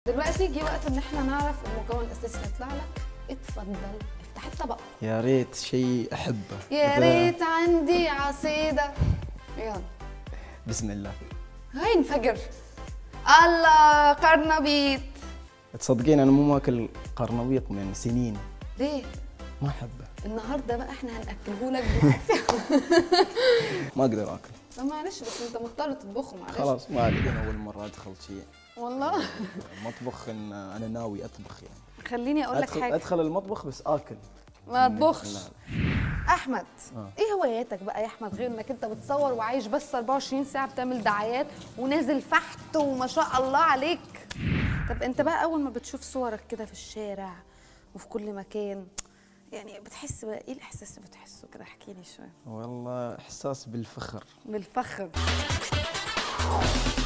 دلوقتي جه وقت ان احنا نعرف المكون الاساسي اللي يطلع لك اتفضل افتح الطبق يا ريت شيء احبه يا إذا- ريت عندي عصيده يلا بسم الله هاي انفجر الله قرنبيط تصدقين انا مو ماكل قرنبيط من سنين ليه ما احبه النهارده بقى احنا هناكله لك دلوقتي ما اقدر اكل طب معلش بس انت مضطر تطبخه معلش خلاص ما ادري انا اول مره ادخل شيء والله مطبخ ان انا ناوي اطبخ يعني خليني اقول لك ادخل حاجه ادخل المطبخ بس اكل ما تطبخش لا. احمد آه. ايه هواياتك بقى يا احمد غير انك انت بتصور وعايش بس 24 ساعه بتعمل دعايات ونازل فحت وما شاء الله عليك طب انت بقى اول ما بتشوف صورك كده في الشارع وفي كل مكان يعني بتحس بقى ايه الاحساس اللي بتحسه كده احكي لي شويه والله احساس بالفخر بالفخر